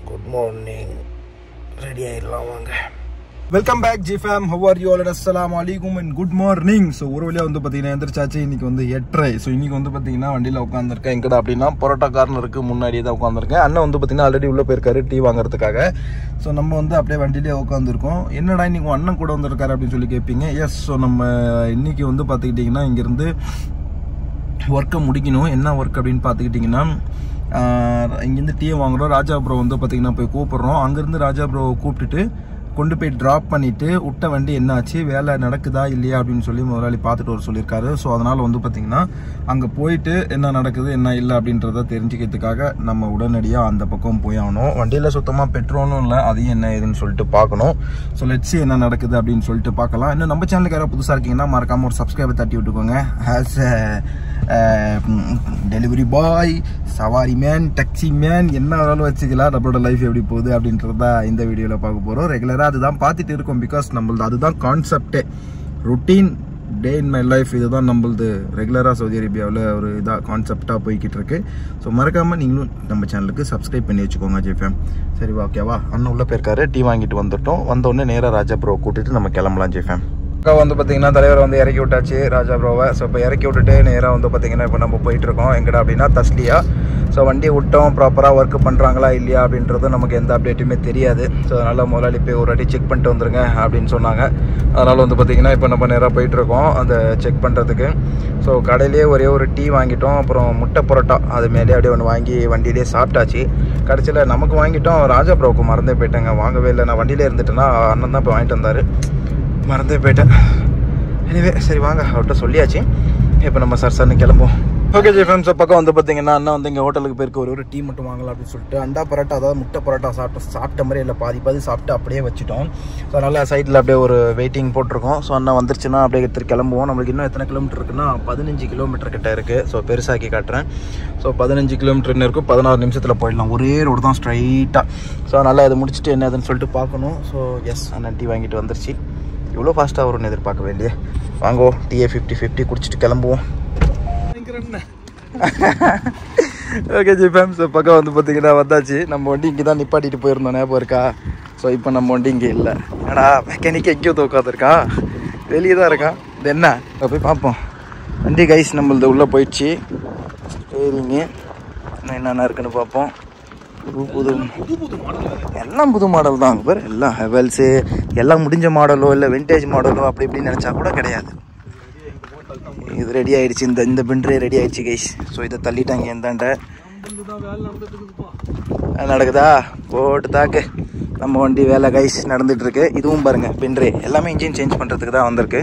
good morning ready ஆயிடலாம் வாங்க welcome back G fam how are you all அஸ்ஸலாமு அலைக்கும் அண்ட் குட் மார்னிங் ஸோ ஒரு வழியாக வந்து பார்த்தீங்கன்னா எந்திரிச்சாச்சு இன்னைக்கு வந்து எட்டரை ஸோ இன்னைக்கு வந்து பார்த்தீங்கன்னா வண்டியில் உட்காந்துருக்கேன் எங்கடா அப்படின்னா பரோட்டா கார்னருக்கு முன்னாடியே தான் உட்காந்துருக்கேன் அண்ணன் வந்து பார்த்தீங்கன்னா ஆல்ரெடி உள்ளே போயிருக்காரு டீ வாங்குறதுக்காக ஸோ நம்ம வந்து அப்படியே வண்டியிலே உட்காந்துருக்கோம் என்னடா இன்னைக்கு உன் அண்ணன் கூட வந்திருக்காரு அப்படின்னு சொல்லி கேட்பீங்க எஸ் ஸோ நம்ம இன்னைக்கு வந்து பார்த்துக்கிட்டிங்கன்னா இங்கேருந்து ஒர்க்கை முடிக்கணும் என்ன ஒர்க் அப்படின்னு பார்த்துக்கிட்டிங்கன்னா ஆஹ் இங்கேருந்து டீ வாங்குறோம் ராஜா ப்ரோ வந்து பார்த்தீங்கன்னா போய் கூப்பிட்றோம் அங்கேருந்து ராஜா ப்ரோவை கூப்பிட்டுட்டு கொண்டு போய் ட்ராப் பண்ணிவிட்டு விட்ட வண்டி என்னாச்சு வேலை நடக்குதா இல்லையா அப்படின்னு சொல்லி முதலாளி பார்த்துட்டு வர சொல்லியிருக்காரு ஸோ அதனால் வந்து பார்த்திங்கன்னா அங்கே போயிட்டு என்ன நடக்குது என்ன இல்லை அப்படின்றத தெரிஞ்சுக்கிறதுக்காக நம்ம உடனடியாக அந்த பக்கம் போய் ஆகணும் வண்டியில் சுத்தமாக பெட்ரோலும் இல்லை அதையும் என்ன ஏதுன்னு சொல்லிட்டு பார்க்கணும் ஸோ லெட்ஸி என்ன நடக்குது அப்படின்னு சொல்லிட்டு பார்க்கலாம் இன்னும் நம்ம சேனலுக்கு யாராவது புதுசாக இருக்கீங்கன்னா மறக்காமல் ஒரு சப்ஸ்கிரைபர் தட்டி விட்டுக்கோங்க ஆஸ் டெலிவரி பாய் சவாரி மேன் டாக்ஸி மேன் என்ன வேணாலும் வச்சுக்கலாம் நம்மளோட லைஃப் எப்படி போகுது அப்படின்றத இந்த வீடியோவில் பார்க்க போகிறோம் ரெகுலராக அதுதான் பார்த்துட்டு இருக்கோம் பிகாஸ் நம்மளது அதுதான் கான்செப்டே routine day in my life இதுதான் நம்மளது ரெகுலராக சவுதி அரேபியாவில் ஒரு இதாக கான்செப்டாக போய்கிட்டு இருக்கு ஸோ மறக்காமல் நீங்களும் நம்ம சேனலுக்கு சப்ஸ்கிரைப் பண்ணி வச்சுக்கோங்க ஜெஃபேம் சரி ஓகேவா அண்ணன் உள்ளே போயிருக்காரு டீ வாங்கிட்டு வந்துட்டோம் வந்தோடனே நேராக ராஜா ப்ரோ கூட்டிட்டு நம்ம கிளம்பலாம் ஜெஃபேம் அக்கா வந்து பார்த்தீங்கன்னா தலைவர் வந்து இறக்கி விட்டாச்சு ராஜா ப்ரோவை ஸோ இப்போ இறக்கி விட்டுட்டு நேராக வந்து பார்த்தீங்கன்னா இப்போ நம்ம போயிட்டு இருக்கோம் எங்கடா அப்படின்னா தஸ்லியா ஸோ வண்டியை விட்டோம் ப்ராப்பராக ஒர்க் பண்ணுறாங்களா இல்லையா அப்படின்றது நமக்கு எந்த அப்டேட்டுமே தெரியாது ஸோ அதனால் முதலாளி போய் ஒரு வாட்டி செக் பண்ணிட்டு வந்துருங்க அப்படின்னு சொன்னாங்க அதனால் வந்து பார்த்தீங்கன்னா இப்போ நம்ம நேராக போயிட்டுருக்கோம் அந்த செக் பண்ணுறதுக்கு ஸோ கடையிலேயே ஒரே ஒரு டீ வாங்கிட்டோம் அப்புறம் முட்டை பரோட்டா அது மேலே அப்படியே ஒன்று வாங்கி வண்டியிலே சாப்பிட்டாச்சு கடைசியில் நமக்கு வாங்கிட்டோம் ராஜா ப்ரோவுக்கு மறந்தே போயிட்டேங்க வாங்கவே இல்லை நான் வண்டியிலே இருந்துட்டேன்னா அண்ணன் தான் இப்போ வாங்கிட்டு வந்தார் மறந்தே போயிட்டேன் எனிவே சரி வாங்க அவர்கிட்ட சொல்லியாச்சு இப்போ நம்ம சார் சார்னு கிளம்புவோம் ஓகே ஜி ஃப்ரெண்ட்ஸ் பக்கம் வந்து பார்த்தீங்கன்னா அண்ணா வந்து இங்கே ஹோட்டலுக்கு போயிருக்க ஒரு ஒரு டீ மட்டும் வாங்கலாம் அப்படின்னு சொல்லிட்டு அண்டா பரோட்டா அதாவது முட்டை பரோட்டா சாப்பிட்டு சாப்பிட்ட மாதிரி இல்லை பாதி பாதி சாப்பிட்டு அப்படியே வச்சுட்டோம் ஸோ நல்லா சைடில் அப்படியே ஒரு வெயிட்டிங் போட்டிருக்கோம் ஸோ அண்ணா வந்துருச்சுன்னா அப்படியே எடுத்துட்டு கிளம்புவோம் நம்மளுக்கு இன்னும் எத்தனை கிலோமீட்டர் இருக்குன்னா பதினஞ்சு கிலோமீட்டர் கிட்ட இருக்குது ஸோ பெருசாக்கி காட்டுறேன் ஸோ பதினஞ்சு கிலோமீட்டர்னு இருக்கும் பதினாறு நிமிஷத்தில் போயிடலாம் ஒரே ரோடு தான் ஸ்ட்ரைட்டாக ஸோ நல்லா இதை முடிச்சுட்டு என்ன ஏதுன்னு சொல்லிட்டு பார்க்கணும் ஸோ எஸ் அண்ணன் டீ வாங்கிட்டு வந்துருச்சு இவ்வளோ ஃபாஸ்ட்டாக வரும்னு எதிர்பார்க்க வேண்டிய வாங்கோ டிஏ ஃபிஃப்டி ஃபிஃப்டி குடிச்சிட்டு கிளம்புவோம் ஓகே ஜி ஃபேம் ஸோ பக்கம் வந்து பார்த்தீங்கன்னா வந்தாச்சு நம்ம வண்டி இங்கே தான் நிப்பாட்டிட்டு போயிருந்தோம் ஞாபகம் இருக்கா ஸோ இப்போ நம்ம வண்டி இங்கே இல்லை ஏடா மெக்கானிக் எங்கேயோ உட்காந்துருக்கா வெளியே தான் இருக்கான் இது என்ன அங்க போய் பார்ப்போம் வண்டி கைஸ் நம்மளது உள்ளே போயிடுச்சு சரிங்க இன்னும் என்னென்ன இருக்குன்னு பார்ப்போம் புது புது எல்லாம் புது மாடல் தான் அங்கே பேர் எல்லாம் ஹெவல்ஸு எல்லாம் முடிஞ்ச மாடலோ இல்லை விண்டேஜ் மாடலோ அப்படி இப்படின்னு நினச்சா கூட கிடையாது இது ரெடி ஆயிடுச்சு இந்த இந்த பின்றே ரெடி ஆயிடுச்சு கைஸ் ஸோ இதை தள்ளிட்டாங்க எந்தாண்ட வேலை நடக்குதா போட்டு தாக்கு நம்ம வண்டி வேலை கைஸ் நடந்துட்டு இருக்கு இதுவும் பாருங்க பின்றே எல்லாமே இன்ஜின் சேஞ்ச் பண்ணுறதுக்கு தான் வந்திருக்கு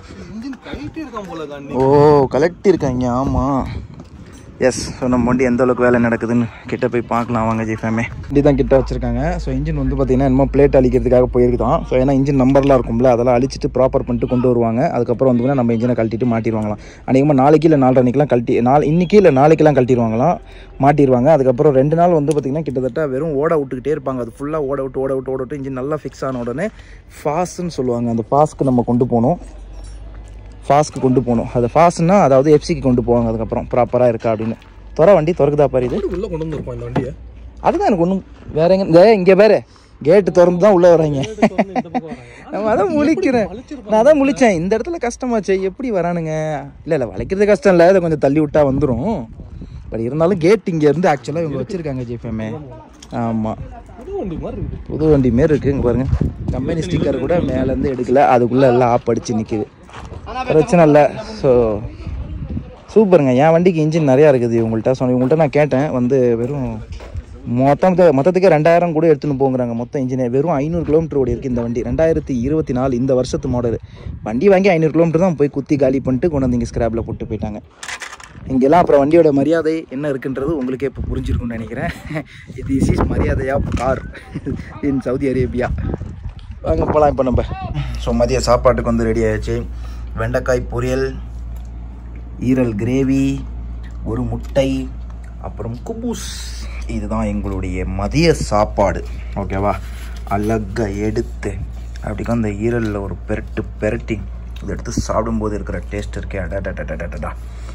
ஓ கலெக்ட் இருக்காங்க ஆமாம் எஸ் ஸோ நம்ம வண்டி எந்த அளவுக்கு வேலை நடக்குதுன்னு கிட்ட போய் பார்க்கலாம் வாங்க ஜி ஃபேமே வண்டி தான் கிட்ட வச்சிருக்காங்க ஸோ இன்ஜின் வந்து பார்த்தீங்கன்னா என்னமோ பிளேட் அழிக்கிறதுக்காக போயிருக்குதான் ஸோ ஏன்னா இன்ஜின் நம்பர்லாம் இருக்கும்ல அதெல்லாம் அழிச்சிட்டு ப்ராப்பர் பண்ணிட்டு கொண்டு வருவாங்க அதுக்கப்புறம் வந்து நம்ம இன்ஜினை கழட்டிட்டு மாட்டிடுவாங்களாம் அநேகமாக நாளைக்கு இல்லை நாலரை அன்றைக்கெலாம் கழட்டி நாள் இன்னைக்கு இல்லை நாளைக்கெல்லாம் கழட்டிடுவாங்களாம் மாட்டிடுவாங்க அதுக்கப்புறம் ரெண்டு நாள் வந்து பார்த்திங்கன்னா கிட்டத்தட்ட வெறும் ஓட விட்டுக்கிட்டே இருப்பாங்க அது ஃபுல்லாக ஓட விட்டு ஓட விட்டு ஓட விட்டு இன்ஜின் நல்லா ஃபிக்ஸ் ஆன உடனே ஃபாஸ்ட்னு சொல்லுவாங்க அந்த ஃபாஸ்க்கு நம்ம கொண்டு போகணும் ஃபாஸ்க்கு கொண்டு போகணும் அது ஃபாஸ்ட்னா அதாவது எஃப்சிக்கு கொண்டு போவாங்க அதுக்கப்புறம் ப்ராப்பராக இருக்கா அப்படின்னு துற வண்டி திறக்குதா பாரு இது உள்ள கொண்டு வந்திருப்போம் இந்த வண்டியை அதுதான் எனக்கு ஒன்றும் வேற எங்க இந்த இங்கே வேற கேட்டு திறந்து தான் உள்ளே வராங்க நம்ம அதான் முழிக்கிறேன் நான் அதான் முழிச்சேன் இந்த இடத்துல கஷ்டமாச்சே எப்படி வரானுங்க இல்லை இல்லை வளைக்கிறது கஷ்டம் இல்லை இதை கொஞ்சம் தள்ளி விட்டா வந்துடும் பட் இருந்தாலும் கேட் இங்கே இருந்து ஆக்சுவலாக இவங்க வச்சுருக்காங்க ஜிஃபேமே ஆமாம் புது வண்டி மாதிரி இருக்குது புது வண்டி மாரி இருக்கு இங்கே பாருங்க கம்பெனி ஸ்டிக்கர் கூட மேலேருந்து எடுக்கல அதுக்குள்ளே எல்லாம் ஆப் அடிச்சு நிற்குது பிரச்சனை இல்லை ஸோ சூப்பருங்க என் வண்டிக்கு இன்ஜின் நிறையா இருக்குது இவங்கள்ட்ட ஸோ இவங்கள்ட்ட நான் கேட்டேன் வந்து வெறும் மொத்தம் மொத்தத்துக்கே ரெண்டாயிரம் கூட எடுத்துன்னு போங்கிறாங்க மொத்தம் இன்ஜினே வெறும் ஐநூறு கிலோமீட்டர் ஓடி இருக்குது இந்த வண்டி ரெண்டாயிரத்தி இருபத்தி நாலு இந்த வருஷத்து மாடல் வண்டி வாங்கி ஐநூறு கிலோமீட்டர் தான் போய் குத்தி காலி பண்ணிட்டு கொண்டு வந்து இங்கே ஸ்கிராப்பில் போட்டு போயிட்டாங்க இங்கெல்லாம் அப்புறம் வண்டியோட மரியாதை என்ன இருக்குன்றது உங்களுக்கே இப்போ புரிஞ்சிருக்கும்னு நினைக்கிறேன் இது இஸ் இஸ் மரியாதையா கார் இன் சவுதி அரேபியா வாங்க போகலாம் இப்போ நம்ம ஸோ மதிய சாப்பாட்டுக்கு வந்து ரெடி ஆயாச்சு வெண்டைக்காய் பொரியல் ஈரல் கிரேவி ஒரு முட்டை அப்புறம் குபூஸ் இதுதான் எங்களுடைய மதிய சாப்பாடு ஓகேவா அழகா எடுத்து அப்படி அந்த ஈரலில் ஒரு பெரட்டு பெரட்டி இதை எடுத்து சாப்பிடும்போது இருக்கிற டேஸ்ட் இருக்கே அடடடடடடா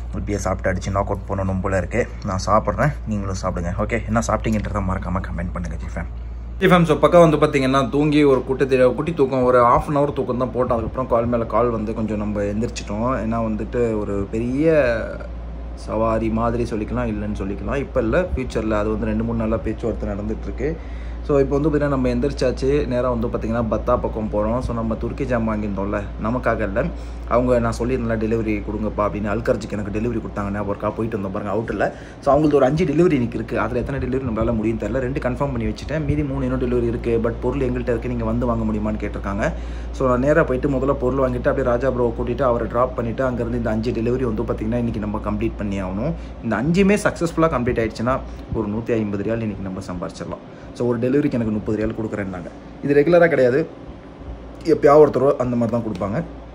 இப்படியே சாப்பிட்டு அடிச்சு நாக் அவுட் பண்ணணும் போல இருக்குது நான் சாப்பிட்றேன் நீங்களும் சாப்பிடுங்க ஓகே என்ன சாப்பிட்டீங்கன்றத மறக்காமல் கமெண்ட் பண்ணுங்கள் ஜிஃபேம் ஜிஃபேம் ஸோ பக்கம் வந்து பார்த்தீங்கன்னா தூங்கி ஒரு குட்டி குட்டி தூக்கம் ஒரு ஆஃப் அன் ஹவர் தூக்கம் தான் போட்டோம் அதுக்கப்புறம் கால் மேலே கால் வந்து கொஞ்சம் நம்ம எந்திரிச்சிட்டோம் ஏன்னா வந்துட்டு ஒரு பெரிய சவாரி மாதிரி சொல்லிக்கலாம் இல்லைன்னு சொல்லிக்கலாம் இப்போ இல்லை ஃப்யூச்சரில் அது வந்து ரெண்டு மூணு நாளாக பேச்சுவார்த்தை நடந்துகிட்ருக்கு ஸோ இப்போ வந்து பார்த்திங்கன்னா நம்ம எந்திரிச்சாச்சு நேராக வந்து பார்த்திங்கன்னா பத்தா பக்கம் போகிறோம் ஸோ நம்ம துருக்கி ஜாம் வாங்கியிருந்தோம்ல நமக்காக இல்லை அவங்க நான் சொல்லியிருந்தேன் டெலிவரி கொடுங்கப்பா அப்படின்னு அல்கர்ஜிக்கு எனக்கு டெலிவரி கொடுத்தாங்க ஞாபகம் இருக்கா போயிட்டு வந்தோம் பாருங்க அவுட்டில் ஸோ அவங்களுக்கு ஒரு அஞ்சு டெலிவரி இன்னைக்கு இருக்குது அதில் எத்தனை டெலிவரி நம்மளால முடியும் தெரியல ரெண்டு கன்ஃபார்ம் பண்ணி வச்சுட்டேன் மீதி மூணு இன்னும் டெலிவரி இருக்குது பட் பொருள் எங்கள்கிட்ட இருக்குது நீங்கள் வந்து வாங்க முடியுமான்னு கேட்டிருக்காங்க ஸோ நான் நேராக போயிட்டு முதல்ல பொருள் வாங்கிட்டு அப்படியே ராஜா ப்ரோவை கூட்டிட்டு அவரை ட்ராப் பண்ணிவிட்டு அங்கேருந்து இந்த அஞ்சு டெலிவரி வந்து பார்த்திங்கன்னா இன்றைக்கி நம்ம கம்ப்ளீட் பண்ணி ஆகணும் இந்த அஞ்சுமே சக்ஸஸ்ஃபுல்லாக கம்ப்ளீட் ஆயிடுச்சுன்னா ஒரு நூற்றி ஐம்பது ரியால் இன்றைக்கி நம்ம சம்பாரிச்சிடலாம் ஸோ ஒரு டெலிவரிக்கு எனக்கு முப்பது ரியால் கொடுக்குறேன்னாங்க இது ரெகுலராக கிடையாது எப்பயாவது ஒருத்தரோ அந்த மாதிரி தான் கொடுப்பாங்க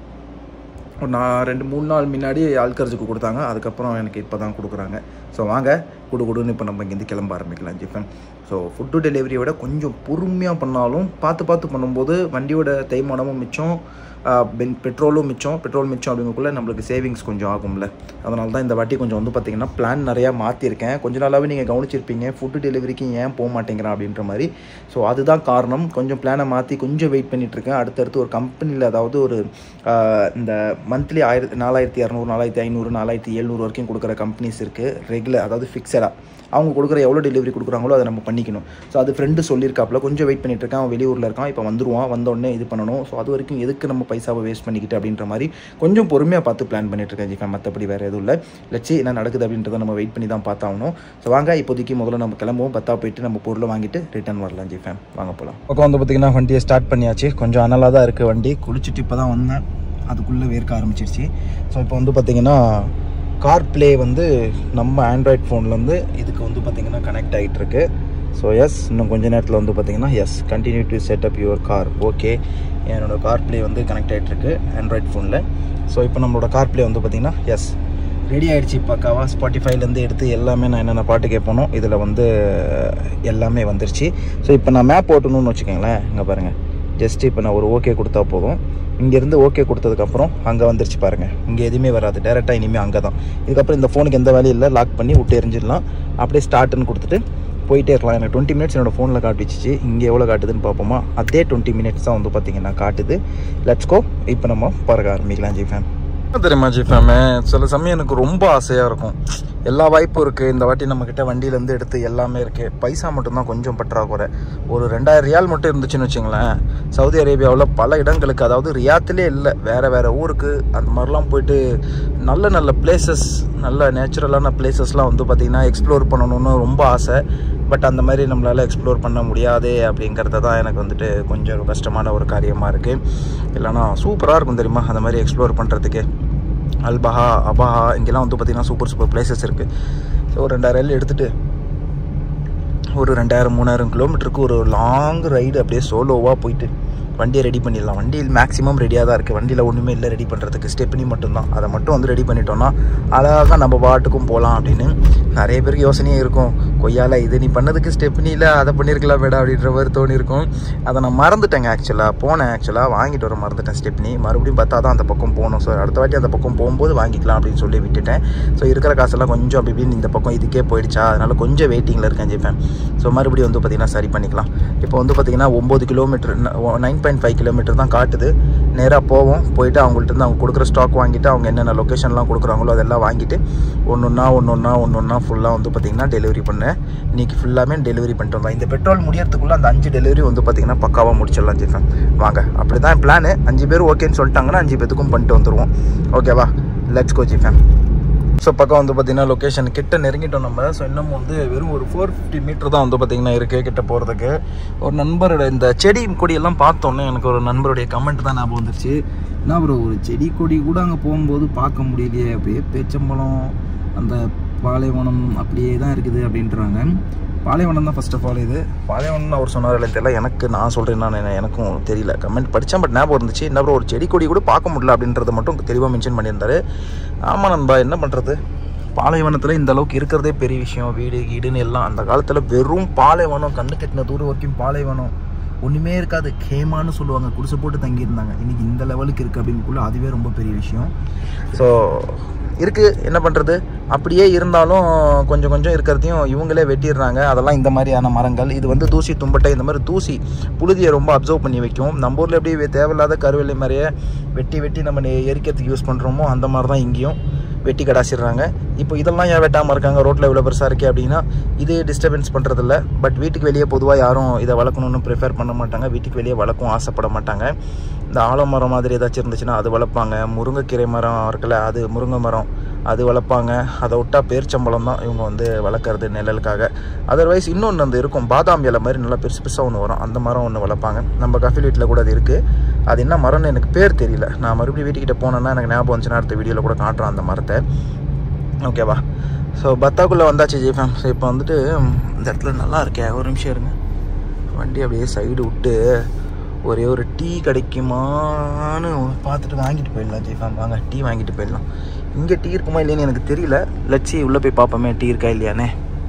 ஒரு நான் ரெண்டு மூணு நாள் முன்னாடி ஆல்கர்ஜுக்கு கொடுத்தாங்க அதுக்கப்புறம் எனக்கு இப்போ தான் கொடுக்குறாங்க ஸோ வாங்க குடு குடுன்னு இப்போ நம்ம இங்கேருந்து கிளம்ப ஆரம்பிக்கலாம் ஜிஃபன் ஸோ ஃபுட்டு டெலிவரியை விட கொஞ்சம் பொறுமையாக பண்ணாலும் பார்த்து பார்த்து பண்ணும்போது வண்டியோட தேய்மானமும் மிச்சம் பென் பெட்ரோலும் மிச்சம் பெட்ரோல் மிச்சம் அப்படிங்கக்குள்ளே நம்மளுக்கு சேவிங்ஸ் கொஞ்சம் ஆகும்ல அதனால தான் இந்த வாட்டி கொஞ்சம் வந்து பார்த்திங்கன்னா பிளான் நிறையா மாற்றிருக்கேன் கொஞ்ச நாளாகவே நீங்கள் கவனிச்சிருப்பீங்க ஃபுட்டு டெலிவரிக்கு ஏன் போக மாட்டேங்கிறான் அப்படின்ற மாதிரி ஸோ அதுதான் காரணம் கொஞ்சம் பிளானை மாற்றி கொஞ்சம் வெயிட் பண்ணிகிட்ருக்கேன் அடுத்தடுத்து ஒரு கம்பெனியில் அதாவது ஒரு ஆஹ், இந்த மந்த்லி ஆயிரத்தி நாலாயிரத்தி இரநூறு நாலாயிரத்தி ஐநூறு நாலாயிரத்தி எழுநூறு வரைக்கும் கொடுக்குற கம்பெனிஸ் இருக்குது ரெகுலர் அதாவது ஃபிக்ஸடாக அவங்க கொடுக்குற எவ்வளோ டெலிவரி கொடுக்குறாங்களோ அதை நம்ம பண்ணிக்கணும் ஸோ அது ஃப்ரெண்டு சொல்லியிருக்காப்புல கொஞ்சம் வெயிட் பண்ணிட்டு இருக்கான் அவன் வெளியூரில் இருக்கான் இப்போ வந்துருவான் வந்த உடனே இது பண்ணணும் ஸோ அது வரைக்கும் எதுக்கு நம்ம பைசாவை வேஸ்ட் பண்ணிக்கிட்டு அப்படின்ற மாதிரி கொஞ்சம் பொறுமையாக பார்த்து பிளான் பண்ணிட்டு இருக்கேன் ஜிஃபா மற்றபடி வேறு எதுவும் இல்லை லட்சி என்ன நடக்குது அப்படின்றத நம்ம வெயிட் பண்ணி தான் பார்த்தாகணும் ஸோ வாங்க இப்போதைக்கு முதல்ல நம்ம கிளம்புவோம் பத்தா போயிட்டு நம்ம பொருளை வாங்கிட்டு ரிட்டர்ன் வரலாம் ஜிஃபேம் வாங்க போகலாம் பக்கம் வந்து பார்த்திங்கன்னா வண்டியை ஸ்டார்ட் பண்ணியாச்சு கொஞ்சம் அனலாக தான் இருக்குது வண்டி குளிச்சுட்டு இப்போ தான் வந்தேன் அதுக்குள்ளே வேர்க்க ஆரம்பிச்சிருச்சு ஸோ இப்போ வந்து பார்த்திங்கன்னா கார் ப்ளே வந்து நம்ம ஆண்ட்ராய்ட் ஃபோன்லேருந்து இதுக்கு வந்து பார்த்திங்கன்னா கனெக்ட் ஆகிட்டு இருக்கு ஸோ எஸ் இன்னும் கொஞ்ச நேரத்தில் வந்து பார்த்திங்கன்னா yes continue to set up your car okay என்னோட கார் ப்ளே வந்து கனெக்ட் ஆகிட்டு இருக்கு ஆண்ட்ராய்ட் ஃபோனில் ஸோ இப்போ நம்மளோட கார் ப்ளே வந்து பார்த்திங்கன்னா எஸ் ரெடி ஆயிடுச்சு பக்காவா ஸ்பாட்டிஃபைலேருந்து எடுத்து எல்லாமே நான் என்னென்ன பாட்டு கேட்பனோ இதில் வந்து எல்லாமே வந்துருச்சு ஸோ இப்போ நான் மேப் ஓட்டணும்னு வச்சுக்கோங்களேன் இங்கே பாருங்கள் ஜஸ்ட் இப்போ நான் ஒரு ஓகே கொடுத்தா போதும் இங்கேருந்து ஓகே கொடுத்ததுக்கப்புறம் அங்கே வந்துருச்சு பாருங்கள் இங்கே எதுவுமே வராது டேரெக்டாக இனிமேல் அங்கே தான் இதுக்கப்புறம் இந்த ஃபோனுக்கு எந்த வேலையும் இல்லை லாக் பண்ணி விட்டு எரிஞ்சிடலாம் அப்படியே ஸ்டார்ட்னு கொடுத்துட்டு போயிட்டே இருக்கலாம் எனக்கு டுவெண்ட்டி மினிட்ஸ் என்னோட ஃபோனில் காட்டிச்சிச்சு இங்கே எவ்வளோ காட்டுதுன்னு பார்ப்போமா அதே டுவெண்ட்டி மினிட்ஸ் தான் வந்து பார்த்தீங்கன்னா காட்டுது லெட்ஸ்கோ இப்போ நம்ம பறக்க ஆரம்பிக்கலாம் ஜி ஃபேம் தெரியுமா ஜி ஃபேமே சில சமயம் எனக்கு ரொம்ப ஆசையாக இருக்கும் எல்லா வாய்ப்பும் இருக்குது இந்த வாட்டி நம்மக்கிட்ட வண்டியிலேருந்து எடுத்து எல்லாமே இருக்குது பைசா மட்டும்தான் கொஞ்சம் பற்றாக்குறை ஒரு ரெண்டாயிரம் ரியால் மட்டும் இருந்துச்சுன்னு வச்சுங்களேன் சவுதி அரேபியாவில் பல இடங்களுக்கு அதாவது ரியாத்திலே இல்லை வேறு வேறு ஊருக்கு அந்த மாதிரிலாம் போயிட்டு நல்ல நல்ல பிளேசஸ் நல்ல நேச்சுரலான பிளேசஸ்லாம் வந்து பார்த்திங்கன்னா எக்ஸ்ப்ளோர் பண்ணணும்னு ரொம்ப ஆசை பட் அந்த மாதிரி நம்மளால் எக்ஸ்ப்ளோர் பண்ண முடியாதே அப்படிங்கிறது தான் எனக்கு வந்துட்டு கொஞ்சம் கஷ்டமான ஒரு காரியமாக இருக்குது இல்லைனா சூப்பராக இருக்கும் தெரியுமா அந்த மாதிரி எக்ஸ்ப்ளோர் பண்ணுறதுக்கு அல்பஹா அபஹா இங்கெல்லாம் வந்து பார்த்திங்கன்னா சூப்பர் சூப்பர் பிளேசஸ் இருக்குது ஸோ ஒரு ரெண்டாயிரம் ரயில் எடுத்துகிட்டு ஒரு ரெண்டாயிரம் மூணாயிரம் கிலோமீட்டருக்கு ஒரு லாங் ரைடு அப்படியே சோலோவாக போயிட்டு வண்டியை ரெடி பண்ணிடலாம் வண்டியில் மேக்ஸிமம் ரெடியாக தான் இருக்குது வண்டியில் ஒன்றுமே இல்லை ரெடி பண்ணுறதுக்கு ஸ்டெப்னி மட்டும்தான் அதை மட்டும் வந்து ரெடி பண்ணிட்டோம்னா அழகாக நம்ம பாட்டுக்கும் போகலாம் அப்படின்னு நிறைய பேருக்கு யோசனையே இருக்கும் கொய்யால இது நீ பண்ணதுக்கு ஸ்டெப்னியில் அதை பண்ணியிருக்கலாம் மேடம் அப்படின்ற மாதிரி தோணி இருக்கும் அதை நான் மறந்துட்டேங்க ஆக்சுவலாக போனேன் ஆக்சுவலாக வாங்கிட்டு வர மறந்துட்டேன் ஸ்டெப்னி மறுபடியும் பார்த்தா தான் அந்த பக்கம் போகணும் ஸோ அடுத்த வாட்டி அந்த பக்கம் போகும்போது வாங்கிக்கலாம் அப்படின்னு சொல்லி விட்டுட்டேன் ஸோ இருக்கிற காசெல்லாம் கொஞ்சம் அப்படி இப்படின்னு இந்த பக்கம் இதுக்கே போயிடுச்சா அதனால் கொஞ்சம் வெயிட்டிங்கில் இருக்கேன் ஜெய்ஃபேன் ஸோ மறுபடியும் வந்து பார்த்திங்கன்னா சரி பண்ணிக்கலாம் இப்போ வந்து பார்த்திங்கன்னா ஒம்பது kilometre nine point five kilometre தான் காட்டுது நேராக போவோம் போயிட்டு அவங்கள்ட்ட இருந்து அவங்க கொடுக்குற ஸ்டாக் வாங்கிட்டு அவங்க என்னென்ன லொக்கேஷன்லாம் கொடுக்குறாங்களோ அதெல்லாம் வாங்கிட்டு ஒன்று ஒன்றா ஒன்று ஒன்றா ஒன்று ஒன்றா ஃபுல்லாக வந்து பார்த்திங்கன்னா டெலிவரி பண்ணேன் இன்றைக்கி ஃபுல்லாமே டெலிவரி பண்ணிட்டு வந்தோம் இந்த பெட்ரோல் முடியறதுக்குள்ளே அந்த அஞ்சு டெலிவரி வந்து பார்த்திங்கன்னா பக்காவாக முடிச்சிடலாம் ஜிஃபன் வாங்க அப்படி தான் பிளானு அஞ்சு பேர் ஓகேன்னு சொல்லிட்டாங்கன்னா அஞ்சு பேத்துக்கும் பண்ணிட்டு வந்துடுவோம் ஓகேவா லெட்ஸ் கோ ஜிஃபன் ஸோ பக்கம் வந்து பார்த்திங்கன்னா லொக்கேஷன் கிட்ட நெருங்கிட்டோம் நம்ம ஸோ இன்னும் வந்து வெறும் ஒரு ஃபோர் ஃபிஃப்டி மீட்டர் தான் வந்து பார்த்திங்கன்னா இருக்குது கிட்ட போகிறதுக்கு ஒரு நண்பரோட இந்த செடி கொடியெல்லாம் பார்த்தோன்னே எனக்கு ஒரு நண்பருடைய கமெண்ட் தான் ஞாபகம் வந்துருச்சு என்ன ப்ரோ ஒரு செடி கொடி கூட அங்கே போகும்போது பார்க்க முடியலையே அப்படியே பேச்சம்பழம் அந்த பாலைவனம் அப்படியே தான் இருக்குது அப்படின்றாங்க பாலைவனம் தான் ஃபர்ஸ்ட் ஆஃப் ஆல் இது பாலைவனம் அவர் சொன்னார் இல்லை தெரியல எனக்கு நான் சொல்கிறேன் நான் எனக்கும் தெரியல கமெண்ட் படித்தேன் பட் ஞாபகம் இருந்துச்சு என்ன bro, ஒரு செடி கொடி கூட பார்க்க முடியல அப்படின்றத மட்டும் தெளிவாக மென்ஷன் பண்ணியிருந்தாரு ஆமாம் நண்பா என்ன பண்ணுறது பாலைவனத்தில் இந்த அளவுக்கு இருக்கிறதே பெரிய விஷயம் வீடு கீடுன்னு எல்லாம் அந்த காலத்தில் வெறும் பாலைவனம் கண்ணு கட்டின தூரம் வரைக்கும் பாலைவனம் ஒன்றுமே இருக்காது கேமான்னு சொல்லுவாங்க குடிசை போட்டு தங்கியிருந்தாங்க இன்றைக்கி இந்த லெவலுக்கு இருக்குது அப்படின்னுக்குள்ள அதுவே ரொம்ப பெரிய விஷயம் ஸோ இருக்குது என்ன பண்ணுறது அப்படியே இருந்தாலும் கொஞ்சம் கொஞ்சம் இருக்கிறதையும் இவங்களே வெட்டிடுறாங்க அதெல்லாம் இந்த மாதிரியான மரங்கள் இது வந்து தூசி தும்பட்டை இந்த மாதிரி தூசி புழுதியை ரொம்ப அப்சர்வ் பண்ணி வைக்கும் நம்ம ஊரில் எப்படி தேவையில்லாத கருவேலை மாதிரியே வெட்டி வெட்டி நம்ம நெ- எரிக்கிறதுக்கு யூஸ் பண்ணுறோமோ அந்த மாதிரி தான் இங்கேயும் வெட்டி கடாசிடுறாங்க இப்போ இதெல்லாம் ஏன் வெட்டாமல் இருக்காங்க ரோட்டில் இவ்வளோ பெருசாக இருக்கே அப்படின்னா இது டிஸ்டர்பன்ஸ் பண்ணுறதில்ல பட் வீட்டுக்கு வெளியே பொதுவாக யாரும் இதை வளர்க்கணும்னு ப்ரிஃபேர் பண்ண மாட்டாங்க வீட்டுக்கு வெளியே வளர்க்கவும் ஆசைப்பட மாட்டாங்க இந்த ஆலமரம் மாதிரி ஏதாச்சும் இருந்துச்சுன்னா அது வளர்ப்பாங்க முருங்கைக்கீரை மரம் இருக்குல்ல அது முருங்கை மரம் அது வளர்ப்பாங்க அதை விட்டா பேர்ச்சம்பழம் தான் இவங்க வந்து வளர்க்குறது நிழலுக்காக அதர்வைஸ் இன்னொன்று அந்த இருக்கும் பாதாம் இலை மாதிரி நல்லா பெருசு பெருசாக ஒன்று வரும் அந்த மரம் ஒன்று வளர்ப்பாங்க நம்ம கஃபில் வீட்டில் கூட அது இருக்குது அது என்ன மரம்னு எனக்கு பேர் தெரியல நான் மறுபடியும் வீட்டுக்கிட்ட போனேன்னா எனக்கு ஞாபகம் வந்துச்சுன்னா அடுத்த வீடியோவில் கூட காட்டுறேன் அந்த மரத்தை ஓகேவா ஸோ பத்தாக்குள்ளே வந்தாச்சு ஜிஃபேம் ஸோ இப்போ வந்துட்டு ம், இந்த இடத்துல நல்லா இருக்கே ஒரு நிமிஷம் இருங்க வண்டி அப்படியே சைடு விட்டு ஒரே ஒரு டீ கிடைக்குமான்னு பார்த்துட்டு வாங்கிட்டு போயிடலாம் ஜிஃபேம் வாங்க டீ வாங்கிட்டு போயிடலாம் இங்கே டீ இருக்குமா இல்லைன்னு எனக்கு தெரியல லட்சி உள்ளே போய் பார்ப்போமே டீ இருக்கா இல்லையானே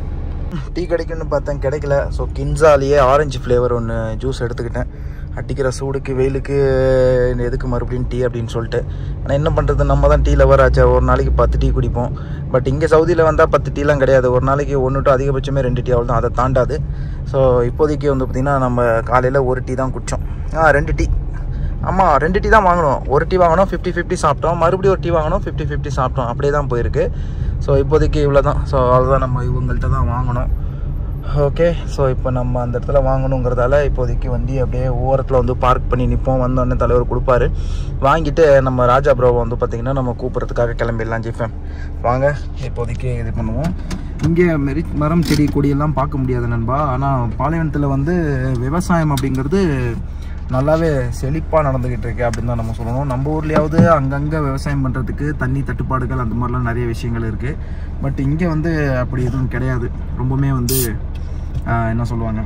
டீ கிடைக்கும்னு பார்த்தேன் கிடைக்கல ஸோ கின்சாலேயே ஆரஞ்சு ஃப்ளேவர் ஒன்று ஜூஸ் எடுத்துக்கிட்டேன் அடிக்கிற சூடுக்கு வெயிலுக்கு எதுக்கு மறுபடியும் டீ அப்படின்னு சொல்லிட்டு ஆனால் என்ன பண்ணுறது நம்ம தான் டீ லவர் ஆச்சா ஒரு நாளைக்கு பத்து டீ குடிப்போம் பட் இங்கே சவுதியில் வந்தால் பத்து டீலாம் கிடையாது ஒரு நாளைக்கு ஒன்று டு அதிகபட்சமே ரெண்டு டீ அவ்வளோ தான் அதை தாண்டாது ஸோ இப்போதைக்கு வந்து பார்த்திங்கன்னா நம்ம காலையில் ஒரு டீ தான் குடித்தோம் ஆ ரெண்டு டீ ஆமாம் ரெண்டு டீ தான் வாங்கினோம் ஒரு டீ வாங்கினோம் ஃபிஃப்டி ஃபிஃப்டி சாப்பிட்டோம் மறுபடியும் ஒரு டீ வாங்கினோம் ஃபிஃப்டி ஃபிஃப்டி சாப்பிட்டோம் அப்படியே தான் போயிருக்கு ஸோ இப்போதைக்கு இவ்வளோ தான் ஸோ அவ்வளோதான் நம்ம இவங்கள்ட்ட தான் வாங்கினோம் ஓகே ஸோ இப்போ நம்ம அந்த இடத்துல வாங்கணுங்கிறதால இப்போதைக்கு வண்டி அப்படியே ஓரத்தில் வந்து பார்க் பண்ணி நிற்போம் வந்தோடனே தலைவர் கொடுப்பாரு வாங்கிட்டு நம்ம ராஜா ப்ரோவை வந்து பார்த்திங்கன்னா நம்ம கூப்பிட்றதுக்காக கிளம்பிடலாம் ஜிஃபேம் வாங்க இப்போதைக்கு இது பண்ணுவோம் இங்கே மெரி மரம் செடி கொடியெல்லாம் பார்க்க முடியாது நண்பா ஆனால் பாலைவனத்தில் வந்து விவசாயம் அப்படிங்கிறது நல்லாவே செழிப்பாக நடந்துக்கிட்டு இருக்கு அப்படின்னு தான் நம்ம சொல்லணும் நம்ம ஊர்லேயாவது அங்கங்கே விவசாயம் பண்ணுறதுக்கு தண்ணி தட்டுப்பாடுகள் அந்த மாதிரிலாம் நிறைய விஷயங்கள் இருக்குது பட் இங்கே வந்து அப்படி எதுவும் கிடையாது ரொம்பவுமே வந்து ஆஹ், என்ன சொல்லுவாங்க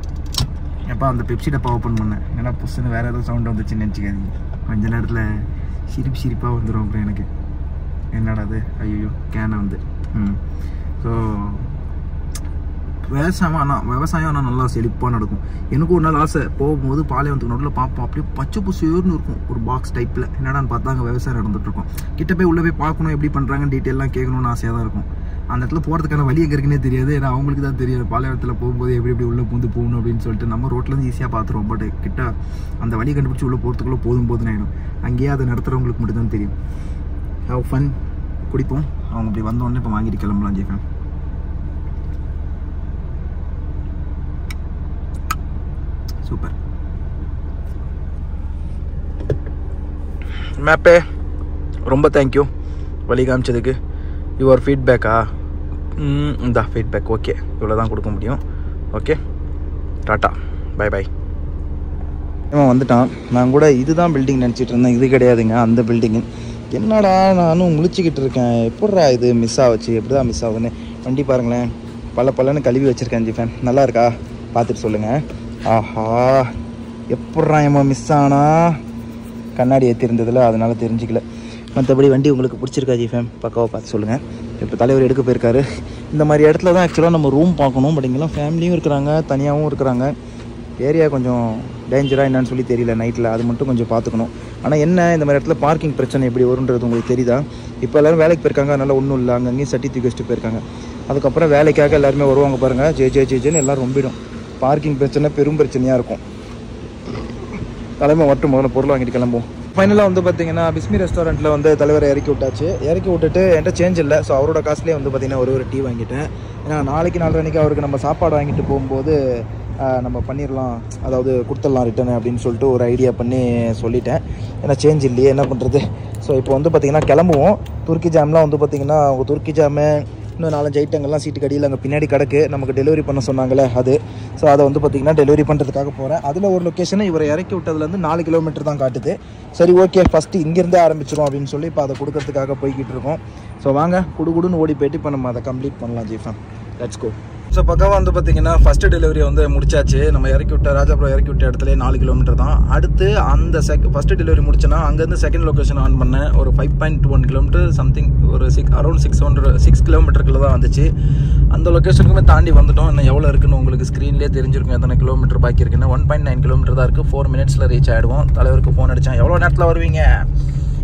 எப்போ அந்த பெப்சி டப்பா ஓப்பன் பண்ணேன் ஏன்னா புதுசுன்னு வேறு ஏதோ சவுண்ட் வந்துச்சுன்னு நினச்சிக்காதீங்க கொஞ்ச நேரத்தில் சிரிப்பு சிரிப்பாக வந்துடும் அப்புறம் எனக்கு என்னடா அது ஐயோ கேனை வந்து ம் ஸோ விவசாயம் ஆனால் விவசாயம் ஆனால் நல்லா செழிப்பாக நடக்கும் எனக்கும் ஒரு நாள் ஆசை போகும்போது பாலைவனத்துக்கு நடுவில் பார்ப்போம் அப்படியே பச்சை புசுன்னு இருக்கும் ஒரு பாக்ஸ் டைப்பில் என்னடான்னு பார்த்தா அங்கே விவசாயம் நடந்துட்டு இருக்கும் கிட்ட போய் உள்ளே போய் பார்க்கணும் எப்படி பண்ணுறாங்கன்னு டீட்டெயிலாம் கேட்கணும்னு ஆசையாக தான் இருக்கும் அந்த இடத்துல போகிறதுக்கான வழி எங்கே இருக்குன்னே தெரியாது ஏன்னா அவங்களுக்கு தான் தெரியாது பாலைவனத்தில் போகும்போது எப்படி எப்படி உள்ளே பூந்து போகணும் அப்படின்னு சொல்லிட்டு நம்ம ரோட்லேருந்து ஈஸியாக பார்த்துருவோம் பட் கிட்ட அந்த வழி கண்டுபிடிச்சி உள்ளே போகிறதுக்குள்ளே போதும் போதுன்னு ஆகிடும் அங்கேயே அதை நடத்துகிறவங்களுக்கு மட்டும் தான் தெரியும் ஹவ் ஃபன் குடிப்போம் அவங்க இப்படி வந்தோடனே இப்போ வாங்கிட்டு கிளம்பலாம் ஜெய்ஃபேன் சூப்பர் மேப்பே ரொம்ப தேங்க்யூ வழி காமிச்சதுக்கு யுவர் ஃபீட்பேக்கா இந்த ஃபீட்பேக் ஓகே இவ்வளோ தான் கொடுக்க முடியும் ஓகே டாட்டா பை பை இவன் வந்துட்டான் நான் கூட இதுதான் பில்டிங் நினச்சிட்டு இருந்தேன் இது கிடையாதுங்க அந்த பில்டிங்கு என்னடா நானும் முழிச்சுக்கிட்டு இருக்கேன் எப்பட்றா இது மிஸ் ஆகுச்சு எப்படி தான் மிஸ் ஆகுதுன்னு வண்டி பாருங்களேன் பல பலன்னு கழுவி வச்சுருக்கேன் ஜி ஃபேன் நல்லா இருக்கா பார்த்துட்டு சொல்லுங்கள் ஆஹா எப்பட்றா ஏமா மிஸ் ஆனா கண்ணாடி ஏற்றிருந்ததில் அதனால தெரிஞ்சுக்கல மற்றபடி வண்டி உங்களுக்கு பிடிச்சிருக்கா ஜி ஃபேம் பக்காவாக பார்த்து சொல்லுங்கள் இப்போ தலைவர் எடுக்க போயிருக்காரு இந்த மாதிரி இடத்துல தான் ஆக்சுவலாக நம்ம ரூம் பார்க்கணும் பட் இங்கெல்லாம் ஃபேமிலியும் இருக்கிறாங்க தனியாகவும் இருக்கிறாங்க ஏரியா கொஞ்சம் டேஞ்சராக என்னன்னு சொல்லி தெரியல நைட்டில் அது மட்டும் கொஞ்சம் பார்த்துக்கணும் ஆனால் என்ன இந்த மாதிரி இடத்துல பார்க்கிங் பிரச்சனை எப்படி வரும்ன்றது உங்களுக்கு தெரியுதா இப்போ எல்லாரும் வேலைக்கு போயிருக்காங்க அதனால் ஒன்றும் இல்லை அங்கங்கேயும் சட்டி தூக்கி வச்சுட்டு போயிருக்காங்க அதுக்கப்புறம் வேலைக்காக எல்லாருமே வருவாங்க பாருங்கள் ஜே ஜே ஜே ஜேன்னு எல்லாம் ரொம்பிடும் பார்க்கிங் பிரச்சனை பெரும் பிரச்சனையாக இருக்கும் தலைமை மட்டும் முதல்ல பொருள் வாங்கிட்டு கிளம்புவோம் ஃபைனலாக வந்து பார்த்தீங்கன்னா பிஸ்மி ரெஸ்டாரண்ட்டில் வந்து தலைவரை இறக்கி விட்டாச்சு இறக்கி விட்டுட்டு என்கிட்ட சேஞ்ச் இல்லை ஸோ அவரோட காசுலேயே வந்து பார்த்தீங்கன்னா ஒரு ஒரு டீ வாங்கிட்டேன் ஏன்னா நாளைக்கு நாலரைக்கு அவருக்கு நம்ம சாப்பாடு வாங்கிட்டு போகும்போது ஆஹ், நம்ம பண்ணிடலாம் அதாவது கொடுத்துடலாம் ரிட்டர்ன் அப்படின்னு சொல்லிட்டு ஒரு ஐடியா பண்ணி சொல்லிட்டேன் ஏன்னா சேஞ்ச் இல்லையே என்ன பண்ணுறது ஸோ இப்போ வந்து பார்த்தீங்கன்னா கிளம்புவோம் துருக்கி ஜாம்லாம் வந்து பார்த்தீங்கன்னா அவங்க துருக்கி ஜாமு இன்னும் நாலஞ்சு ஐட்டங்கள்லாம் சீட்டு கடியில் அங்கே பின்னாடி கிடக்கு நமக்கு டெலிவரி பண்ண சொன்னாங்களே அது ஸோ அதை வந்து பார்த்திங்கன்னா டெலிவரி பண்ணுறதுக்காக போகிறேன் அதில் ஒரு லொக்கேஷனை இவரை இறக்கி விட்டதுலேருந்து நாலு கிலோமீட்டர் தான் காட்டுது சரி ஓகே ஃபஸ்ட்டு இங்கேருந்தே ஆரம்பிச்சிரும் அப்படின்னு சொல்லி இப்போ அதை கொடுக்கறதுக்காக போய்கிட்டு இருக்கோம் ஸோ வாங்க குடுகுடுன்னு ஓடி போயிட்டு இப்போ நம்ம அதை கம்ப்ளீட் பண்ணலாம் ஜீஃபா லெட்ஸ் கோ ஸோ பக்கம் வந்து பார்த்தீங்கன்னா ஃபர்ஸ்ட் டெலிவரி வந்து முடிச்சாச்சு நம்ம இறக்கி விட்ட ராஜாபுரம் இறக்கி விட்ட இடத்துல நாலு கிலோமீட்டர் தான் அடுத்து அந்த செக் ஃபர்ஸ்ட் டெலிவரி முடிச்சேன்னா அங்கேருந்து செகண்ட் லொக்கேஷன் ஆன் பண்ணேன் ஒரு five point one kilometre something ஒரு six around six hundred six கிலோமீட்டருக்குள்ள தான் வந்துச்சு அந்த லொக்கேஷனுக்குமே தாண்டி வந்துட்டோம் இன்னும் எவ்வளோ இருக்குன்னு உங்களுக்கு ஸ்க்ரீன்லேயே தெரிஞ்சிருக்கும் எத்தனை கிலோமீட்டர் பாக்கி இருக்குன்னு ஒன் பாயிண்ட் நைன் கிலோமீட்டர் தான் இருக்குது ஃபோர் மினிட்ஸில் ரீச் ஆகிடுவோம் தலைவருக்கு ஃபோன் அடித்தேன் எவ்வளோ நேரத்தில் வருவீங்க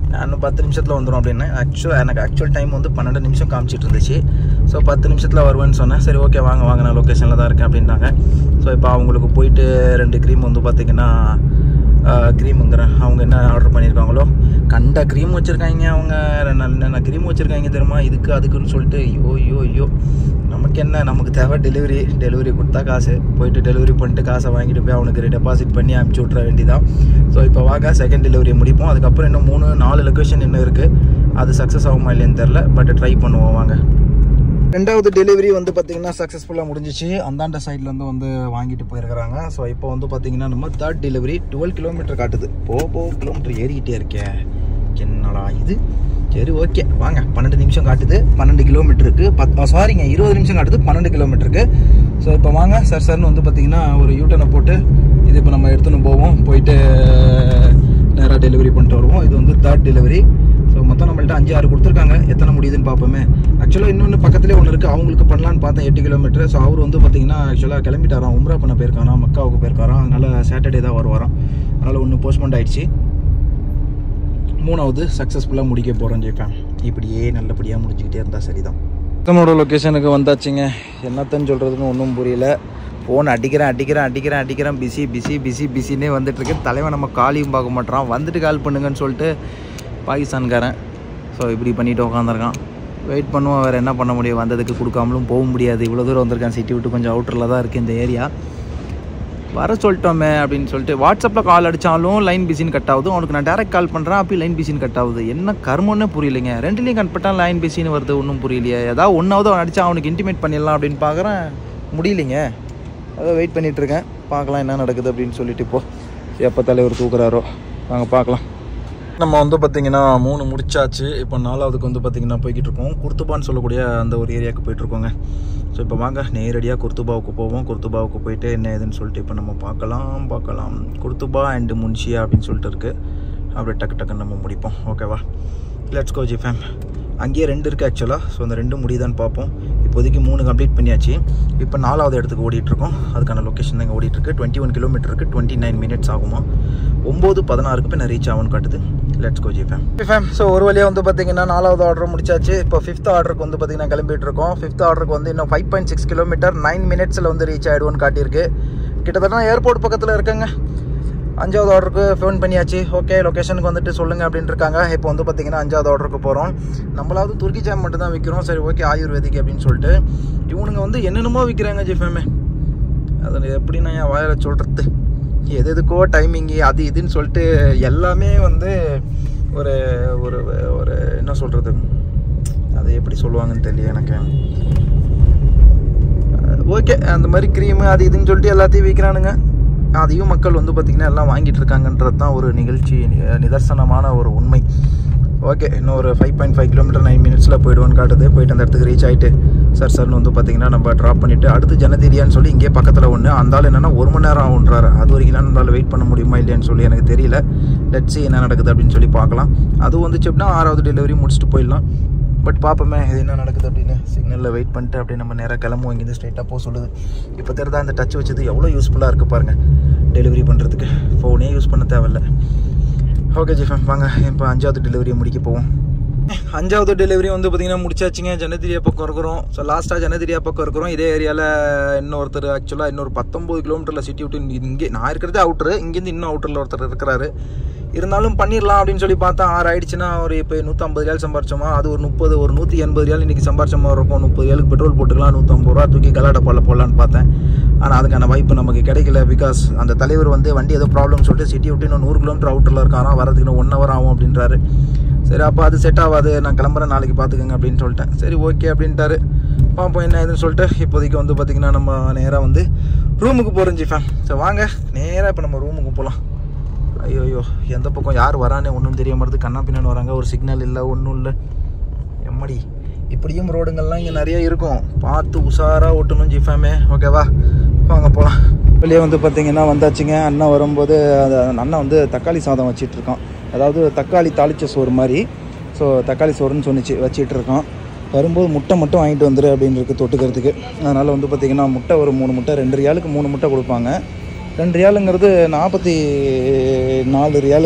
நான் இன்னும் பத்து நிமிஷத்தில் வந்துடும் அப்படின்னு ஆக்சுவல் எனக்கு ஆக்சுவல் டைம் வந்து பன்னெண்டு நிமிஷம் காமிச்சிட்டு இருந்துச்சு ஸோ பத்து நிமிஷத்தில் வருவேன்னு சொன்னேன் சரி ஓகே வாங்க வாங்க நான் லொக்கேஷனில் தான் இருக்கேன் அப்படின்ட்டாங்க ஸோ இப்போ அவங்களுக்கு போயிட்டு ரெண்டு க்ரீம் வந்து பார்த்திங்கன்னா க்ரீமுங்கிறேன் அவங்க என்ன ஆர்டர் பண்ணியிருக்காங்களோ கண்ட க்ரீம் வச்சுருக்காங்க அவங்க நல்ல க்ரீம் வச்சுருக்காங்க தெரியுமா இதுக்கு அதுக்குன்னு சொல்லிட்டு ஐயோ ஐயோ ஐயோ நமக்கு என்ன நமக்கு தேவை டெலிவரி டெலிவரி கொடுத்தா காசு போயிட்டு டெலிவரி பண்ணிட்டு காசை வாங்கிட்டு போய் அவனுக்கு டெபாசிட் பண்ணி அனுப்பிச்சி விட்ற வேண்டியதான் ஸோ இப்போ வாங்க செகண்ட் டெலிவரி முடிப்போம் அதுக்கப்புறம் இன்னும் மூணு நாலு லொக்கேஷன் இன்னும் இருக்குது அது சக்ஸஸ் ஆகுமா இல்லைன்னு தெரில பட் ட்ரை பண்ணுவோம் வாங்க ரெண்டாவது டெலிவரி வந்து பார்த்தீங்கன்னா சக்ஸஸ்ஃபுல்லாக முடிஞ்சிச்சு அந்தாண்ட சைட்லேருந்து வந்து வாங்கிட்டு போயிருக்கிறாங்க ஸோ இப்போ வந்து பார்த்தீங்கன்னா நம்ம தேர்ட் டெலிவரி டுவெல் கிலோமீட்டர் காட்டுது போ போ கிலோமீட்டர் ஏறிக்கிட்டே இருக்கே என்னடா இது சரி ஓகே வாங்க பன்னெண்டு நிமிஷம் காட்டுது பன்னெண்டு கிலோமீட்டருக்கு பத் சாரிங்க இருபது நிமிஷம் காட்டுது பன்னெண்டு கிலோமீட்டருக்கு ஸோ இப்போ வாங்க சார் சார்னு வந்து பார்த்தீங்கன்னா ஒரு யூட்டனை போட்டு இது இப்போ நம்ம எடுத்துன்னு போவோம் போயிட்டு நேராக டெலிவரி பண்ணிட்டு வருவோம் இது வந்து தேர்ட் டெலிவரி ஸோ மொத்தம் நம்மள்ட்ட அஞ்சு ஆறு கொடுத்துருக்காங்க எத்தனை முடியுதுன்னு பார்ப்போமே ஆக்சுவலாக இன்னொன்று பக்கத்துலேயே ஒன்று இருக்குது அவங்களுக்கு பண்ணலான்னு பார்த்தேன் எட்டு கிலோமீட்டர் ஸோ அவர் வந்து பார்த்தீங்கன்னா ஆக்சுவலாக கிளம்பிட்டாராம் உம்ரா பண்ண போயிருக்காராம் மக்காவுக்கு போயிருக்காராம் அதனால் சாட்டர்டே தான் வருவாராம் அதனால் ஒன்று போஸ்ட்மெண்ட் ஆயிடுச்சு மூணாவது சக்ஸஸ்ஃபுல்லாக முடிக்க போகிறோம் ஜெயிப்பேன் இப்படியே நல்லபடியாக முடிஞ்சுக்கிட்டே இருந்தால் சரிதான் நம்மளோட லொக்கேஷனுக்கு வந்தாச்சுங்க என்னத்தன்னு சொல்கிறதுன்னு ஒன்றும் புரியல ஃபோன் அடிக்கிறேன் அடிக்கிறேன் அடிக்கிறேன் அடிக்கிறேன் பிஸி பிஸி பிஸி பிஸின்னே வந்துட்டுருக்கு தலைவன் நம்ம காலியும் பார்க்க மாட்டான் வந்துட்டு கால் பண்ணுங்கன்னு சொல்லிட்டு பாகிஸ்தான்காரன் ஸோ இப்படி பண்ணிட்டு உட்காந்துருக்கான் வெயிட் பண்ணுவோம் வேறு என்ன பண்ண முடியும் வந்ததுக்கு கொடுக்காமலும் போக முடியாது இவ்வளோ தூரம் வந்திருக்கான் சிட்டி விட்டு கொஞ்சம் அவுட்டரில் தான் இருக்குது இந்த ஏரியா வர சொல்லிட்டோமே அப்படின்னு சொல்லிட்டு வாட்ஸ்அப்பில் கால் அடித்தாலும் லைன் பிஸின்னு கட் ஆகுது அவனுக்கு நான் டேரக்ட் கால் பண்ணுறேன் அப்படி லைன் பிஸின்னு கட் ஆகுது என்ன கர்மன்னே புரியலைங்க ரெண்டுலேயும் கட் பண்ணால் லைன் பிஸின்னு வருது ஒன்றும் புரியலையே ஏதாவது ஒன்றாவது அவன் அடித்தா அவனுக்கு இன்டிமேட் பண்ணிடலாம் அப்படின்னு பார்க்குறேன் முடியலைங்க அதை வெயிட் பண்ணிட்டு இருக்கேன் பார்க்கலாம் என்ன நடக்குது அப்படின்னு சொல்லிட்டு இப்போ எப்போ தலைவர் தூக்குறாரோ வாங்க பார்க்கலாம் நம்ம வந்து பார்த்திங்கன்னா மூணு முடிச்சாச்சு இப்போ நாலாவதுக்கு வந்து பார்த்திங்கன்னா போய்கிட்டு இருக்கோம் குர்துபான்னு சொல்லக்கூடிய அந்த ஒரு ஏரியாவுக்கு போயிட்டுருக்கோங்க ஸோ இப்போ வாங்க நேரடியாக குர்துபாவுக்கு போவோம் குர்துபாவுக்கு போயிட்டு என்ன ஏதுன்னு சொல்லிட்டு இப்போ நம்ம பார்க்கலாம் பார்க்கலாம் குர்துபா அண்டு முன்ஷியா அப்படின்னு சொல்லிட்டு இருக்குது அப்படியே டக்கு டக்குன்னு நம்ம முடிப்போம் ஓகேவா லெட்ஸ் கோ ஜி ஃபேம் அங்கேயே ரெண்டு இருக்குது ஆக்சுவலாக ஸோ அந்த ரெண்டு முடியுதான்னு பார்ப்போம் இப்போதைக்கு மூணு கம்ப்ளீட் பண்ணியாச்சு இப்போ நாலாவது இடத்துக்கு ஓடிட்டுருக்கோம் அதுக்கான லொக்கேஷன் தான் ஓடிட்டுருக்கு டுவெண்ட்டி ஒன் கிலோமீட்டருக்கு டுவெண்ட்டி நைன் மினிட்ஸ் ஆகுமா ஒம்பது பதினாறுக்கு போய் நான் ரீச் ஆகும்னு காட்டுது let's go G fam fam so ஒரு வழியாக வந்து பார்த்தீங்கன்னா நாலாவது ஆர்டர் முடிச்சாச்சு இப்போ ஃபிஃப்த் ஆர்டருக்கு வந்து பார்த்தீங்கன்னா கிளம்பிட்டு இருக்கோம் ஃபிஃப்த் ஆர்டருக்கு வந்து இன்னும் five point six kilometre nine மினிட்ஸில் வந்து ரீச் ஆகிடுவோன்னு காட்டியிருக்கு கிட்டத்தட்ட ஏர்போர்ட் பக்கத்தில் இருக்கேங்க அஞ்சாவது ஆர்டருக்கு ஃபோன் பண்ணியாச்சு ஓகே லொக்கேஷனுக்கு வந்துட்டு சொல்லுங்கள் அப்படின்னு இருக்காங்க இப்போ வந்து பார்த்தீங்கன்னா அஞ்சாவது ஆர்டருக்கு போகிறோம் நம்மளாவது துருக்கி ஜாம் மட்டும் தான் விற்கிறோம் சரி ஓகே ஆயுர்வேதிக் அப்படின்னு சொல்லிட்டு இவனுங்க வந்து என்னென்னமோ விற்கிறாங்க ஜிஃபேமே அது எப்படி நான் என் வாயில் சொல்கிறது எது எதுக்கோ டைமிங்கு அது இதுன்னு சொல்லிட்டு எல்லாமே வந்து ஒரு ஒரு ஒரு என்ன சொல்கிறது அதை எப்படி சொல்லுவாங்கன்னு தெரியல எனக்கு ஓகே அந்த மாதிரி க்ரீமு அது இதுன்னு சொல்லிட்டு எல்லாத்தையும் விற்கிறானுங்க அதையும் மக்கள் வந்து பார்த்திங்கன்னா எல்லாம் வாங்கிட்டு இருக்காங்கன்றது தான் ஒரு நிகழ்ச்சி நி- நிதர்சனமான ஒரு உண்மை ஓகே இன்னும் ஒரு five point five kilometre nine மினிட்ஸில் போயிடுவோன்னு காட்டுது போயிட்டு அந்த இடத்துக்கு ரீச் ஆகிட்டு சார் சார்னு வந்து பார்த்தீங்கன்னா நம்ம ட்ராப் பண்ணிவிட்டு அடுத்து ஜனதீரியான்னு சொல்லி இங்கே பக்கத்தில் ஒன்று அந்த ஆள் என்னென்னா ஒரு மணி நேரம் ஆகுன்றாரு அது வரைக்கும் நம்மளால் வெயிட் பண்ண முடியுமா இல்லையான்னு சொல்லி எனக்கு தெரியல லெட்ஸி என்ன நடக்குது அப்படின்னு சொல்லி பார்க்கலாம் அதுவும் வந்துச்சு அப்படின்னா ஆறாவது டெலிவரி முடிச்சுட்டு போயிடலாம் பட் பார்ப்போமே இது என்ன நடக்குது அப்படின்னு சிக்னலில் வெயிட் பண்ணிட்டு அப்படியே நம்ம நேராக கிளம்புவோம் இங்கேருந்து ஸ்ட்ரைட்டாக போக சொல்லுது இப்போ தெரிதா இந்த டச் வச்சது எவ்வளோ யூஸ்ஃபுல்லாக இருக்குது பாருங்கள் டெலிவரி பண்ணுறதுக்கு ஃபோனே யூஸ் பண்ண தேவையில்ல ஓகே ஜிஃபம் வாங்க இப்போ அஞ்சாவது டெலிவரியை முடிக்க போவோம் அஞ்சாவது டெலிவரி வந்து பார்த்தீங்கன்னா முடிச்சாச்சுங்க ஜனதிரியா பக்கம் இருக்கிறோம் ஸோ லாஸ்ட்டாக ஜனதிரியா பக்கம் இருக்கிறோம் இதே ஏரியாவில் இன்னொருத்தர் ஆக்சுவலாக இன்னொரு பத்தொம்பது கிலோமீட்டரில் சிட்டி விட்டு இங்கே நான் இருக்கிறது அவுட்ரு இங்கேருந்து இன்னும் அவுட்டரில் ஒருத்தர் இருக்கிறாரு இருந்தாலும் பண்ணிடலாம் அப்படின்னு சொல்லி பார்த்தா ஆறு ஆயிடுச்சுன்னா ஒரு இப்போ நூற்றம்பது ரியால் சம்பாரிச்சோமா அது ஒரு முப்பது ஒரு நூற்றி எண்பது ரியால் இன்றைக்கி சம்பாரிச்ச மாதிரி இருக்கும் முப்பது ரியாலுக்கு பெட்ரோல் போட்டுக்கலாம் நூற்றம்பது ரூபா தூக்கி கலாட போல போடலான்னு பார்த்தேன் ஆனால் அதுக்கான வாய்ப்பு நமக்கு கிடைக்கல பிகாஸ் அந்த தலைவர் வந்து வண்டி ஏதோ ப்ராப்ளம் சொல்லிட்டு சிட்டி விட்டு இன்னும் நூறு கிலோமீட்டர் அவுட்டரில் இருக்காராம் வரதுக்கு இன்னும் ஒன் ஹவர் ஆகும் அப்படின்றாரு சரி அப்போ அது செட் ஆகாது நான் கிளம்புறேன் நாளைக்கு பார்த்துக்கங்க அப்படின்னு சொல்லிட்டேன் சரி ஓகே அப்படின்ட்டாரு பார்ப்போம் என்ன ஏதுன்னு சொல்லிட்டு இப்போதைக்கு வந்து பார்த்திங்கன்னா நம்ம நேராக வந்து ரூமுக்கு போகிறோம் ஜிஃபேன் சரி வாங்க நேராக இப்போ நம்ம ரூமுக்கு போகலாம் ஐயோ ஐயோ எந்த பக்கம் யார் வரானே ஒன்றும் தெரிய மாட்டேது கண்ணா பின்னான்னு வராங்க ஒரு சிக்னல் இல்லை ஒன்றும் இல்லை எம்மடி இப்படியும் ரோடுங்கள்லாம் இங்கே நிறைய இருக்கும் பார்த்து உஷாராக ஓட்டணும் ஜிஃபேமே ஓகேவா வாங்க போகலாம் வெளியே வந்து பார்த்தீங்கன்னா வந்தாச்சுங்க அண்ணன் வரும்போது அது அண்ணன் வந்து தக்காளி சாதம் வச்சிட்டு இருக்கான் அதாவது தக்காளி தாளிச்ச சோறு மாதிரி ஸோ தக்காளி சோறுன்னு சொன்னிச்சு வச்சிட்டு இருக்கான் வரும்போது முட்டை மட்டும் வாங்கிட்டு வந்துரு அப்படின்னு இருக்கு தொட்டுக்கிறதுக்கு அதனால் வந்து பார்த்திங்கன்னா முட்டை ஒரு மூணு முட்டை ரெண்டு ரியாலுக்கு மூணு முட்டை கொடுப்பாங்க ரெண்டு ரியாலுங்கிறது நாற்பத்தி நாலு ரியாலுங்க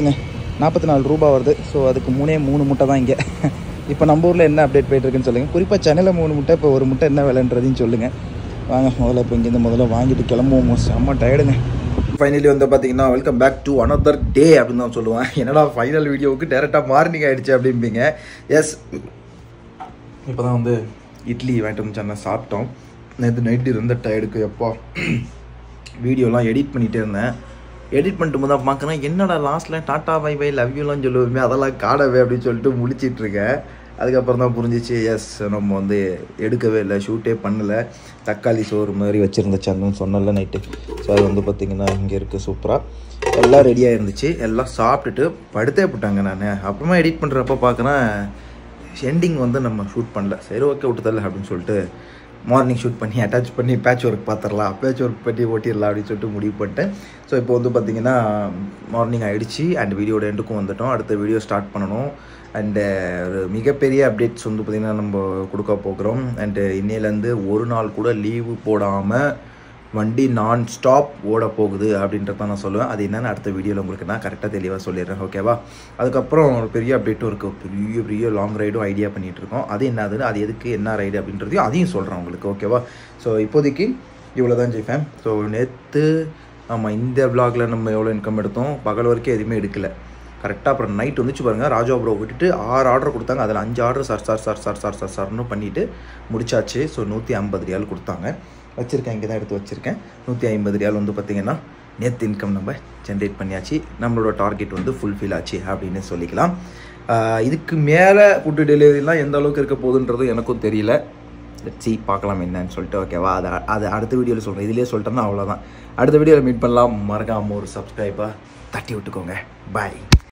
நாற்பத்தி நாலு ரூபா வருது ஸோ அதுக்கு மூணே மூணு முட்டை தான் இங்கே இப்போ நம்ம ஊரில் என்ன அப்டேட் போயிட்டு இருக்குன்னு சொல்லுங்கள் குறிப்பாக சென்னையில் மூணு முட்டை இப்போ ஒரு முட்டை என்ன விலைன்றதையும் சொல்லுங்கள் வாங்க முதல்ல இப்போ இங்கேருந்து முதல்ல வாங்கிட்டு கிளம்புவோம் செம்ம டயர்டுங்க ஃபைனலி வந்து பார்த்தீங்கன்னா welcome back to another day அப்படின்னு தான் சொல்லுவேன் என்னடா ஃபைனல் வீடியோவுக்கு டேரெக்டாக மார்னிங் ஆகிடுச்சு அப்படிம்பீங்க எஸ் இப்போ தான் வந்து இட்லி வாங்கிட்டு வந்து சென்னை சாப்பிட்டோம் நேற்று நைட்டு இருந்த டயர்டுக்கு எப்போ வீடியோலாம் எடிட் பண்ணிகிட்டே இருந்தேன் எடிட் பண்ணிட்டு போது தான் பார்க்குறேன் என்னடா லாஸ்ட்டில் டாட்டா பை பை லவ் யூலாம் சொல்லுவோமே அதெல்லாம் காடவே அப்படின்னு சொல்லிட்டு முழிச்சிட்டு இருக்கேன் அதுக்கப்புறம் தான் புரிஞ்சிச்சு எஸ் நம்ம வந்து எடுக்கவே இல்லை ஷூட்டே பண்ணலை தக்காளி சோறு மாதிரி வச்சுருந்த சந்தன் சொன்னல நைட்டு ஸோ அது வந்து பார்த்திங்கன்னா இங்கே இருக்குது சூப்பராக எல்லாம் ரெடியாக இருந்துச்சு எல்லாம் சாப்பிட்டுட்டு படுத்தே போட்டாங்க நான் அப்புறமா எடிட் பண்ணுறப்ப பார்க்குறேன் எண்டிங் வந்து நம்ம ஷூட் பண்ணல சரி ஓகே விட்டுதல்ல அப்படின்னு சொல்லிட்டு மார்னிங் ஷூட் பண்ணி அட்டாச் பண்ணி பேட்ச் ஒர்க் பார்த்துடலாம் பேட்ச் ஒர்க் பண்ணி ஓட்டிடலாம் அப்படின்னு சொல்லிட்டு முடிவு பண்ணிட்டேன் ஸோ இப்போ வந்து பார்த்திங்கன்னா மார்னிங் ஆகிடுச்சு அண்ட் வீடியோட எண்டுக்கும் வந்துட்டோம் அடுத்த வீடியோ ஸ்டார்ட் பண்ணணும் அண்டு ஒரு மிகப்பெரிய அப்டேட்ஸ் வந்து பார்த்திங்கன்னா நம்ம கொடுக்க போகிறோம் அண்டு இன்னையிலேருந்து ஒரு நாள் கூட லீவு போடாமல் வண்டி நான் ஸ்டாப் ஓட போகுது அப்படின்றத நான் சொல்லுவேன் அது என்னென்னு அடுத்த வீடியோவில் உங்களுக்கு நான் கரெக்டாக தெளிவாக சொல்லிடுறேன் ஓகேவா அதுக்கப்புறம் ஒரு பெரிய அப்டேட்டும் இருக்குது பெரிய பெரிய லாங் ரைடும் ஐடியா பண்ணிகிட்டு இருக்கோம் அது என்னதுன்னு அது எதுக்கு என்ன ரைடு அப்படின்றதையும் அதையும் சொல்கிறேன் உங்களுக்கு ஓகேவா ஸோ இப்போதைக்கு இவ்வளோ தான் ஜெய்ஃபேன் ஸோ நேற்று ஆமாம் இந்த vlogல நம்ம எவ்வளோ இன்கம் எடுத்தோம் பகல் வரைக்கும் எதுவுமே எடுக்கலை கரெக்டாக அப்புறம் நைட் வந்துச்சு பாருங்கள் ராஜா ப்ரோ விட்டுட்டு ஆறு ஆர்டர் கொடுத்தாங்க அதில் அஞ்சு order sir sir sir sir sir sir சார்னு பண்ணிவிட்டு முடிச்சாச்சு ஸோ நூற்றி ஐம்பது ரியால் கொடுத்தாங்க வச்சுருக்கேன் இங்கே தான் எடுத்து வச்சுருக்கேன் நூற்றி ஐம்பது ரியால் வந்து பார்த்திங்கன்னா நேற்று இன்கம் நம்ம ஜென்ரேட் பண்ணியாச்சு நம்மளோட டார்கெட் வந்து ஃபுல்ஃபில் ஆச்சு அப்படின்னு சொல்லிக்கலாம் ஆஹ் இதுக்கு மேலே ஃபுட்டு டெலிவரிலாம் எந்த அளவுக்கு இருக்க போகுதுன்றது எனக்கும் தெரியல சி பார்க்கலாம் என்னன்னு சொல்லிட்டு ஓகேவா அது அது அடுத்த வீடியோவில் சொல்கிறேன் இதுலேயே சொல்லிட்டேன்னா அவ்வளோதான் அடுத்த வீடியோவில் மீட் பண்ணலாம் மறக்காம ஒரு சப்ஸ்கிரைபாக தட்டி விட்டுக்கோங்க பாய்